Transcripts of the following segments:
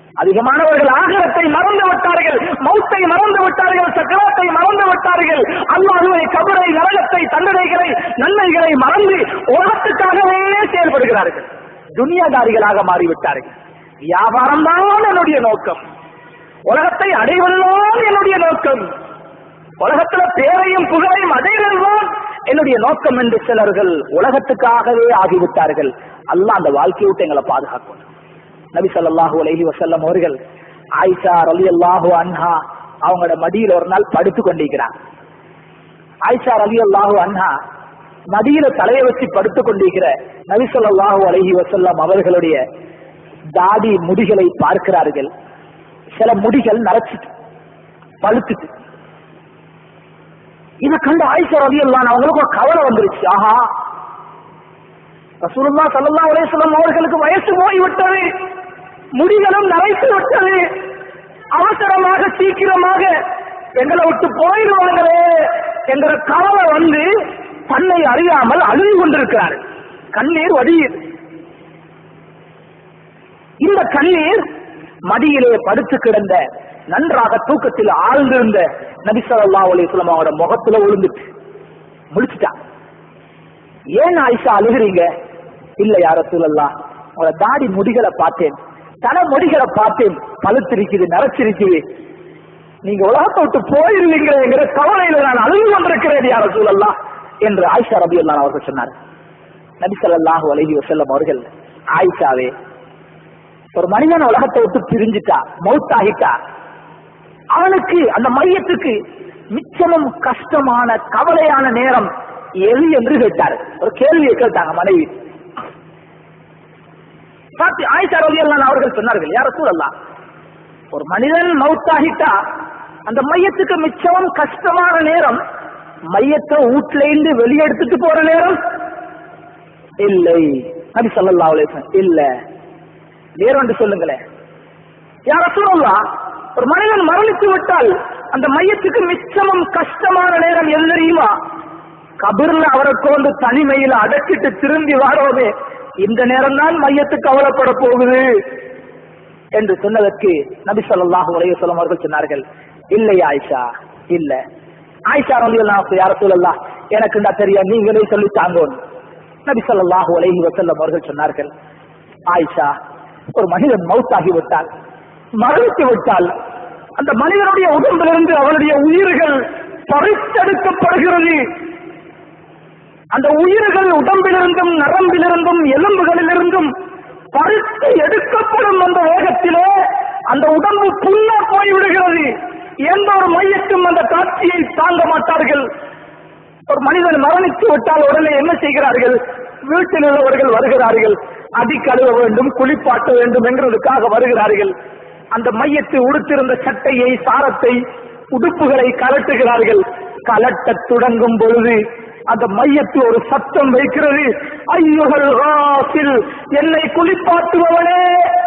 அதிகமானவர்கள் ஆகரத்தை மறந்து விட்டார்கள் மௌத்தை மறந்து விட்டார்கள் சக்கரத்தை மறந்து விட்டார்கள் அல்லாஹுவை கபரை நரகத்தை தண்டனைகளை நன்மைகளை மறந்து உலகத்துக்காகவே செயல்படுகிறார்கள் துனியாதாரிகளாக மாறிவிட்டார்கள் வியாபாரம் தான் என்னுடைய நோக்கம் உலகத்தை அடைவதுதான் என்னுடைய நோக்கம் உலகத்துல பேரையும் புகழையும் அடைவதுதான் என்னுடைய நோக்கம் என்று சிலர்கள் உலகத்துக்காகவே ஆகிவிட்டார்கள் அல்லாஹ் அந்த வாழ்க்கையை விட்டு எங்களை பாதுகாக்கணும் நபி ஸல்லல்லாஹு அலைஹி வஸல்லம் அவர்கள் ஆயிஷா ரலியல்லாஹு அன்ஹா அவங்களோட மடியில ஒரு நாள் படுத்து கொண்டிருக்கிறார் ஆயிஷா ரலியல்லாஹு அன்ஹா மடியில தலையை வச்சு படுத்து கொண்டிருக்கிற நபி ஸல்லல்லாஹு அலைஹி வஸல்லம் அவர்களுடைய தாடி முடிகளை பார்க்கிறார்கள் சில முடிகள் நரைச்சிட்டு பழுத்துட்டு இதை கண்டு ஆயிஷா ரலியல்லாஹு அவங்களுக்கு ஒரு கவலை வந்துருச்சு ஆஹா ரசூலுல்லா ஸல்லல்லாஹு அலைஹி வஸல்லம் அவர்களுக்கு வயசு போய் விட்டது முடிகளும் நரைத்து விட்டது அவசரமாக சீக்கிரமாக எங்களை விட்டு போயிடுவாங்களே என்கிற கவலை வந்து தன்னை அறியாமல் அழுது கொண்டிருக்கிறார் கண்ணீர் வடியுது இந்த கண்ணீர் மடியிலே படுத்து கிடந்த நன்றாக தூக்கத்தில் ஆழ்ந்திருந்த நபி ஸல்லல்லாஹு அலைஹி வஸல்லம் அவரோட முகத்துல விழுந்துட்டு முடிச்சுட்டான் ஏன் ஆயிஷா அழுகிறீங்க இல்ல யார சூழல்லா உங்களோட தாடி முடிகளை பார்த்தேன் தலை முடிகளை பார்த்தேன் பழுத்திருக்குது நரைச்சிருக்குது நீங்க உலகத்தை விட்டு போயிருவீங்கிற கவலையில நான் அழுது கொண்டிருக்கிறேன் யார சூழல்லா என்று ஆயிஷா ரபி அல்லா அவர்கள் சொன்னார் நபி ஸல்லல்லாஹு அலைஹி வஸல்லம் அவர்கள் ஆயிஷாவே ஒரு மனிதன் உலகத்தை விட்டு பிரிஞ்சுட்டா மௌத்தாகிட்டா அவனுக்கு அந்த மையத்துக்கு மிச்சமும் கஷ்டமான கவலையான நேரம் எது என்று கேட்டார் ஒரு கேள்வியை கேட்டாங்க மனைவி சாத்தி ஆயிஷா ரலியல்லாஹு அவர்கள் சொன்னார்கள் யார சூழல்லாம் ஒரு மனிதன் மௌத்தாகிட்டா அந்த மையத்துக்கு மிச்சமும் கஷ்டமான நேரம் மையத்தை வீட்டுல இருந்து வெளியெடுத்துட்டு போற நேரம் இல்லை நபி ஸல்லல்லாஹு அலைஹி வஸல்லம் இல்ல வேற ஒன்று சொல்லுங்களேன் யார சூழல்லாம் ஒரு மனிதன் மரணித்து விட்டால் அந்த மையத்துக்கு மிச்சமும் கஷ்டமான நேரம் எது தெரியுமா கபிர்ல அவரை கொண்டு தனிமையில அடைச்சிட்டு திரும்பி வாரோமே இந்த நேரம் தான் மையத்துக்கு கவலைப்பட போகுது என்று சொன்னதற்கு நபி ஸல்லல்லாஹு அலைஹி வஸல்லம் அவர்கள் சொன்னார்கள் இல்லை ஆயிஷா இல்ல ஆயிஷா ரலியல்லாஹு யார சொல்லலாம் எனக்கு நான் தெரியும் நீங்களே சொல்லி தாங்கோன்னு நபி ஸல்லல்லாஹு அலைஹி வஸல்லம் அவர்கள் சொன்னார்கள் ஆயிஷா ஒரு மனிதன் மௌத்தாகி விட்டால் மரணித்து விட்டால் அந்த மனிதனுடைய உடம்பிலிருந்து அவனுடைய உயிர்கள் பறித்தெடுக்கப்படுகிறது அந்த உயிர்கள் உடம்பிலிருந்தும் நரம்பிலிருந்தும் எலும்புகளிலிருந்தும் பறித்து எடுக்கப்படும் அந்த வேகத்திலே அந்த உடம்பு புண்ணா போய்விடுகிறது எந்த ஒரு மையத்தும் அந்த காட்சியை தாங்க மாட்டார்கள் ஒரு மனிதன் மரணித்து விட்டால் உடனே என்ன செய்கிறார்கள் வீட்டில் உள்ளவர்கள் வருகிறார்கள் அடி கழுவ வேண்டும் குளிப்பாட்ட வேண்டும் என்கிறதுக்காக வருகிறார்கள் அந்த மையத்து உடுத்திருந்த சட்டையை சாரத்தை உடுப்புகளை கலட்டுகிறார்கள் கலட்டத் தொடங்கும் பொழுது அந்த மையத்து ஒரு சத்தம் வைக்கிறது ஐயுகள் ராசில் என்னை குளிப்பாட்டுபவனே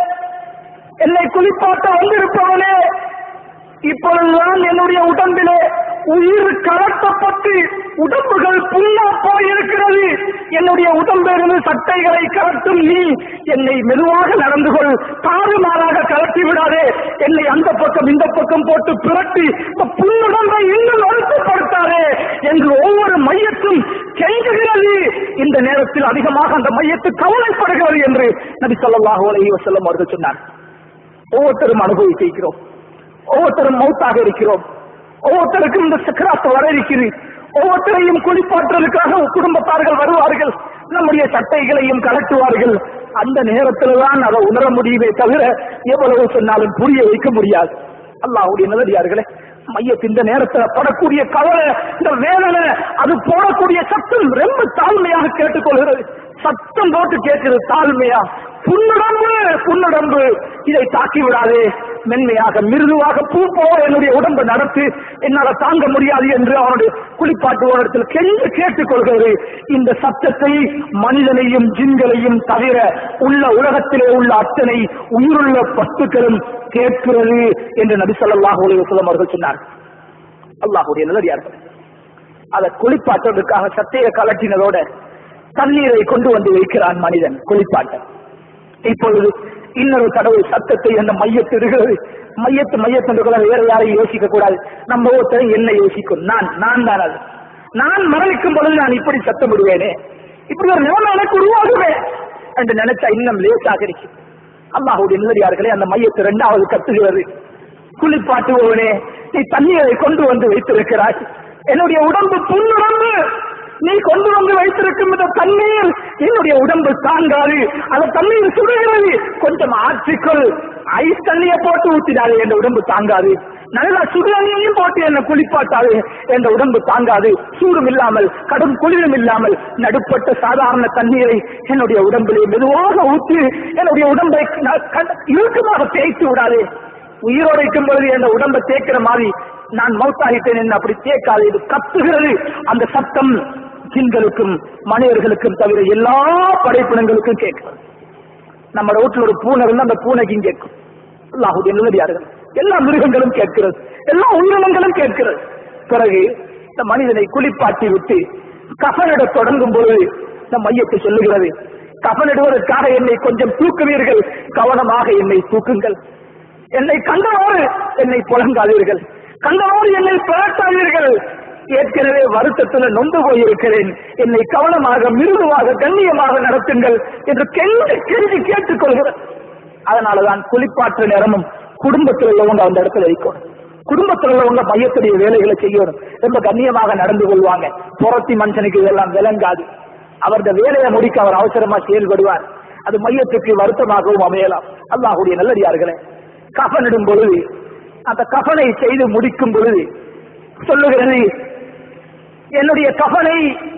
என்னை குளிப்பாட்ட வந்திருப்பவனே இப்பொழுதுதான் என்னுடைய உடம்பிலே உயிர் கலட்டப்பட்டு உடம்புகள் புண்ணா போயிருக்கிறது என்னுடைய உடம்பிலிருந்து சட்டைகளை கலட்டும் நீ என்னை மெதுவாக நடந்து கொள் தாறுமாறாக கலட்டி விடாதே என்னை அந்த பக்கம் இந்த பக்கம் போட்டு புரட்டி இந்த புண்ணுடம்பை இன்னும் அழுத்தப்படுத்தாதே என்று ஒவ்வொரு மையத்தும் கெஞ்சுகிறது இந்த நேரத்தில் அதிகமாக அந்த மையத்து கவலைப்படுகிறது என்று நபி ஸல்லல்லாஹு அலைஹி வஸல்லம் அவர்கள் சொன்னார் ஒவ்வொருத்தரும் அனுபவித்திருக்கிறோம் ஒவ்வொருத்தரும் மௌத்தாக இருக்கிறோம் ஒவ்வொருத்தருக்கும் இந்த சக்கராத்து வர இருக்கிறது ஒவ்வொருத்தரையும் குளிப்பாற்றுவதற்காக குடும்பத்தார்கள் வருவார்கள் நம்முடைய சட்டைகளையும் கலட்டுவார்கள் அந்த நேரத்தில் தான் அதை உணர முடியுமே தவிர எவ்வளவு சொன்னாலும் புரிய வைக்க முடியாது அல்லாஹ்வுடைய நல்லடியார்களே மையத்து இந்த நேரத்துல படக்கூடிய கவலை இந்த வேதனை அது போடக்கூடிய சத்தம் ரொம்ப தாழ்மையாக கேட்டுக்கொள்கிறது சத்தம் போட்டு கேட்கிறது தாழ்மையா புன்னுடம்பு புன்னுடம்பு இதை தாக்கி விடாதே மென்மையாக மிருதுவாக பூ போல என்னுடைய உடம்பை நடத்து என்னால தாங்க முடியாது என்று அவனுடைய குளிப்பாட்டுவோரிடத்தில் கெஞ்சு கேட்டுக்கொள்கிறது இந்த சத்தத்தை மனிதனையும் ஜின்களையும் தவிர உள்ள உலகத்திலே உள்ள அத்தனை உயிருள்ள பத்துக்களும் கேட்கிறது என்று நபி ஸல்லல்லாஹு அலைஹி வஸல்லம் அவர்கள் சொன்னார் அல்லாஹ்வுடைய நல்லடியார்கள் அதை குளிப்பாட்டுவதற்காக சத்தையை கலட்டினதோட தண்ணீரை கொண்டு வந்து வைக்கிறான் மனிதன் குளிப்பாட்ட இப்பொழுது இன்னொரு தடவை சத்தத்தை அந்த மையத்து இருக்கிறது மையத்து மையத்து வேற யாரையும் யோசிக்க கூடாது நம்ம ஒருத்தரும் என்ன யோசிக்கும் நான் நான் தான் அது நான் மரணிக்கும் பொழுது நான் இப்படி சத்தம் விடுவேனே இப்படி ஒரு நிலைமை எனக்கு உருவாகுமே என்று நினைச்சா இன்னும் லேசாக இருக்கு அல்லாஹுடைய நிலடியார்களே அந்த மையத்தை இரண்டாவது கத்துகிறது குளிப்பாட்டுவோனே நீ தண்ணீரை கொண்டு வந்து வைத்திருக்கிறாய் என்னுடைய உடம்பு புண்ணுடம்பு நீ கொண்டு வந்து வைத்திருக்கும் இந்த தண்ணீர் என்னுடைய உடம்பு தாங்காது அந்த தண்ணீர் சுடுகிறது கொஞ்சம் ஆற்றிக்கொள் ஐஸ் தண்ணியை போட்டு ஊத்திடாது என் உடம்பு தாங்காது நல்லா சுடுதண்ணியையும் போட்டு என்ன குளிப்பாட்டாது என் உடம்பு தாங்காது சூடும் இல்லாமல் கடும் குளிரும் இல்லாமல் நடுப்பட்ட சாதாரண தண்ணீரை என்னுடைய உடம்பிலே மெதுவாக ஊற்றி என்னுடைய உடம்பை ந- கண்- இறுக்கமாக தேய்த்து விடாதே உயிரோடு இருக்கும் பொழுது என் உடம்பை தேய்க்கிற மாதிரி நான் மௌத்தாகிட்டேன் என்று அப்படி தேய்க்காது இது கத்துகிறது அந்த சத்தம் ஜின்களுக்கும் மனிதர்களுக்கும் தவிர எல்லா படைப்பினங்களுக்கும் கேட்கிறது நம்ம வீட்டுல ஒரு பூனை இருந்தா அந்த பூனைக்கும் கேட்கும் அல்லாஹுடைய நிலடியார்கள் எல்லா மிருகங்களும் கேட்கிறது எல்லா உயிரினங்களும் கேட்கிறது பிறகு இந்த மனிதனை குளிப்பாட்டி விட்டு கஃனிட தொடங்கும் பொழுது இந்த மையத்தை சொல்லுகிறது கஃனிடுவதற்காக என்னை கொஞ்சம் தூக்குவீர்கள் கவனமாக என்னை தூக்குங்கள் என்னை கண்டவோடு என்னை புலங்காதீர்கள் கண்டவோடு என்னை பிறட்டாதீர்கள் ஏற்கனவே வருத்தத்துல நொந்து போயிருக்கிறேன் என்னை கவனமாக மிருதுவாக கண்ணியமாக நடத்துங்கள் என்று கெஞ்சி கெஞ்சி கேட்டுக் கொள்கிறேன் அதனாலதான் குளிப்பாற்ற நேரமும் குடும்பத்தில் உள்ளவங்க அந்த இடத்துல இருக்கணும் குடும்பத்தில் உள்ளவங்க மையத்துடைய வேலைகளை செய்யணும் ரொம்ப கண்ணியமாக நடந்து கொள்வாங்க புறத்தி மனுஷனுக்கு இதெல்லாம் விளங்காது அவருடைய வேலையை முடிக்க அவர் அவசரமா செயல்படுவார் அது மையத்துக்கு வருத்தமாகவும் அமையலாம் அல்லாஹுடைய நல்லடியார்களே கஃனிடும் பொழுது அந்த கஃனை செய்து முடிக்கும் பொழுது சொல்லுகிறது என்னுடைய கஃனை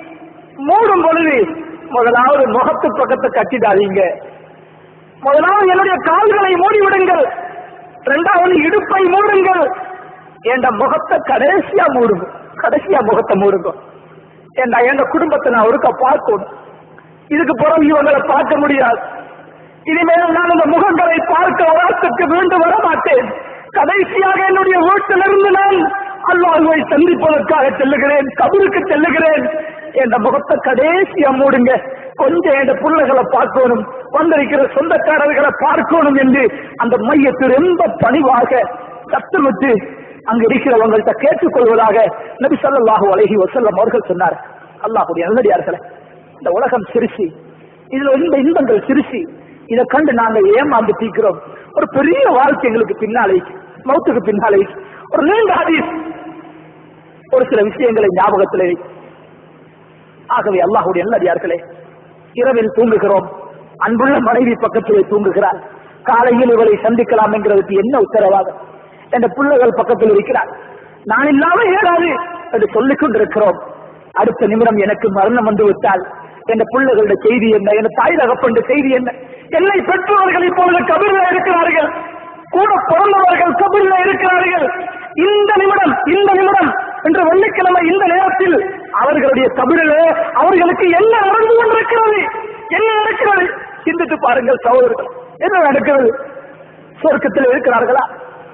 மூடும் பொழுது முதலாவது முகத்து பக்கத்தை கட்டிடாதீங்க முதலாவது என்னுடைய கால்களை மூடிவிடுங்கள் இரண்டாவது இடுப்பை மூடுங்கள் என்ற முகத்தை கடைசியா மூடுங்க கடைசியா முகத்தை மூடுங்க ஏண்டா எங்க குடும்பத்தை நான் ஒருக்க பார்க்கணும் இதுக்கு பிறகு இவங்களை பார்க்க முடியாது இனிமேல் நான் இந்த முகங்களை பார்க்க வராத்துக்கு மீண்டும் வர மாட்டேன் கடைசியாக என்னுடைய வீட்டிலிருந்து நான் அல்லாஹுவை சந்திப்பதற்காக செல்லுகிறேன் கபருக்கு செல்லுகிறேன் என்ற முகத்தை கடைசியா மூடுங்க கொஞ்சம் என் பிள்ளைகளை பார்க்கணும் வந்திருக்கிற சொந்தக்காரர்களை பார்க்கணும் என்று அந்த மையத்தை ரொம்ப பணிவாக சத்தமிட்டு அங்க இருக்கிறவங்கள்ட்ட கேட்டுக்கொள்வதாக நபி ஸல்லல்லாஹு அலைஹி வஸல்லம் அவர்கள் சொன்னார் அல்லாஹ்வுடைய நல்லடியார்களே இந்த உலகம் சிரிசி இதுல இந்த இன்பங்கள் சிரிசி இதை கண்டு நாங்க ஏமாந்து தீக்கிறோம் ஒரு பெரிய வாழ்க்கை எங்களுக்கு பின்னாலே மௌத்துக்கு பின்னாலே ஒரு நீண்ட ஹதீஸ் ஒரு சில விஷயங்களை ஞாபகத்திலே வை. ஆகவே அல்லாஹ்வுடைய நல்லடியார்களே இரவில் தூங்குகிறோம் அன்புள்ள மனைவி பக்கத்திலே தூங்குகிறார் காலையில் இவரை சந்திக்கலாம் என்கிறதுக்கு என்ன உத்தரவாதம் என்ற பிள்ளைகள் பக்கத்தில் இருக்கிறார் நான் இல்லாம ஏறாது என்று சொல்லிக் கொண்டிருக்கிறோம் அடுத்த நிமிடம் எனக்கு மரணம் வந்து விட்டால் என் பிள்ளைகளுடைய செய்தி என்ன என் தாய் தகப்பண்ட செய்தி என்ன என்னை பெற்றோர்கள் இப்பொழுது கபிரில் இருக்கிறார்கள் கூட பிறந்தவர்கள் கபிரில் இருக்கிறார்கள் இந்த நிமிடம் இந்த நிமிடம் இன்று வெள்ளிக்கிழமை இந்த நேரத்தில் அவர்களுடைய கபிரிலே அவர்களுக்கு என்ன நடந்து கொண்டிருக்கிறது என்ன நடக்கிறது சிந்தித்து பாருங்கள் சகோதரர்கள் என்ன நடக்கிறது சொர்க்கத்தில் இருக்கிறார்களா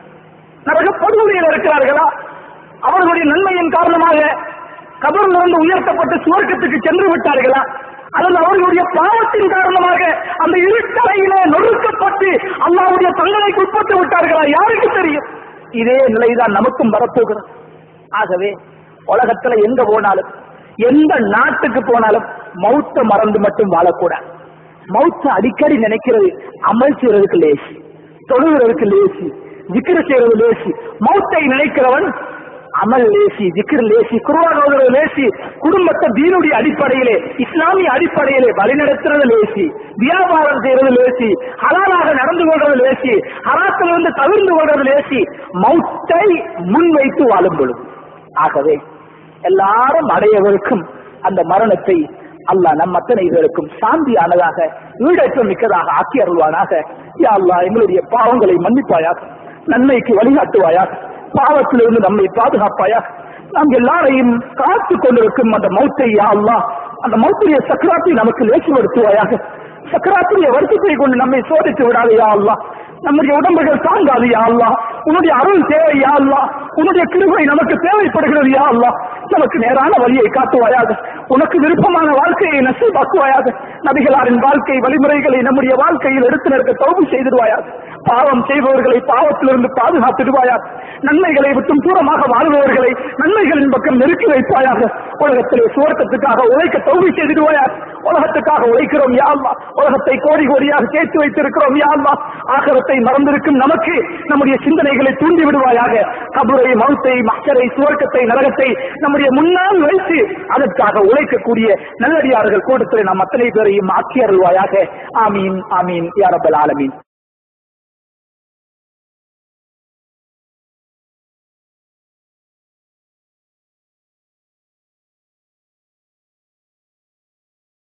நரக படுகொலையில் இருக்கிறார்களா அவர்களுடைய நன்மையின் காரணமாக கபரிலிருந்து உயர்த்தப்பட்டு சுவர்க்கத்துக்கு சென்று விட்டார்களா அல்லது அவர்களுடைய பாவத்தின் காரணமாக அந்த இருட்டறையிலே நொறுக்கப்பட்டு அல்லாவுடைய தண்டனைக்கு உட்பட்டு விட்டார்களா யாருக்கு தெரியும் இதே நிலைதான் நமக்கும் வரப்போகிறது ஆகவே உலகத்துல எங்க போனாலும் எந்த நாட்டுக்கு போனாலும் மௌத்த மறந்து மட்டும் வாழக்கூடாது மௌத்த அடிக்கடி நினைக்கிறது அமல் செய்யறதுக்கு லேசி தொழுகிறதுக்கு லேசி ஜிக்கிர செய்யறது லேசி மௌத்தை நினைக்கிறவன் அமல் லேசி ஜிக்கிர் லேசி குருவான் ஓதுறது லேசி குடும்பத்தை தீனுடைய அடிப்படையிலே இஸ்லாமிய அடிப்படையிலே வழிநடத்துறது லேசி வியாபாரம் செய்யறது லேசி ஹலாலாக நடந்து கொள்றது லேசி ஹராத்திலிருந்து தவிர்ந்து கொள்றது லேசி மௌத்தை முன்வைத்து வாழும் பொழுது ஆகவே எல்லாரும் அடையவிருக்கும் அந்த மரணத்தை அல்லாஹ் நம் அத்தனை பேருக்கும் சாந்தியானதாக ஈடற்றம் மிக்கதாக ஆக்கி அருள்வானாக யா அல்லாஹ் எங்களுடைய பாவங்களை மன்னிப்பாயாக நன்மைக்கு வழிகாட்டுவாயாக பாவத்திலிருந்து நம்மை பாதுகாப்பாயாக நாம் எல்லாரையும் காத்து கொண்டிருக்கும் அந்த மௌத்தை யா அல்லாஹ் அந்த மௌத்துடைய சக்கராத்தை நமக்கு லேசுபடுத்துவாயாக சக்கராத்துடைய வருத்தத்தை கொண்டு நம்மை சோதித்து விடாது யா அல்லாஹ் நம்முடைய உடம்புகள் தாங்காது யா அல்லாஹ் உன்னுடைய அருள் தேவை யா அல்லாஹ் உன்னுடைய கிருபை நமக்கு தேவைப்படுகிறது யா அல்லாஹ் நமக்கு நேரான வழியை காட்டுவாயாக உனக்கு விருப்பமான வாழ்க்கையை நசீபாக்குவாயாக நபிகளாரின் வாழ்க்கை வழிமுறைகளை நம்முடைய வாழ்க்கையில் எடுத்து நிற்க தௌபு செய்திடுவாயா பாவம் செய்பவர்களை பாவத்திலிருந்து பாதுகாத்திடுவாயா நன்மைகளை விட்டும் தூரமாக வாழ்பவர்களை நன்மைகளின் பக்கம் நெருக்கி வைப்பாயாக உலகத்திலே சுவர்க்கத்துக்காக உழைக்க தௌபி செய்திடுவாயா உலகத்துக்காக உழைக்கிறோம் யா அல்லாஹ் உலகத்தை கோடி கோடியாக சேர்த்து வைத்திருக்கிறோம் யா அல்லாஹ் ஆகரத்தை மறந்திருக்கும் நமக்கு நம்முடைய சிந்தனைகளை தூண்டி விடுவாயாக கபரை மௌத்தை மக்கரை சுவர்க்கத்தை நரகத்தை நம்முடைய முன்னால் வைத்து அதற்காக உழைக்கக்கூடிய நல்லடியார்கள் கூட்டத்தில் நாம் அத்தனை பேரையும் ஆக்கி அருள்வாயாக ஆமீன் ஆமீன் யாரபல் ஆலமீன்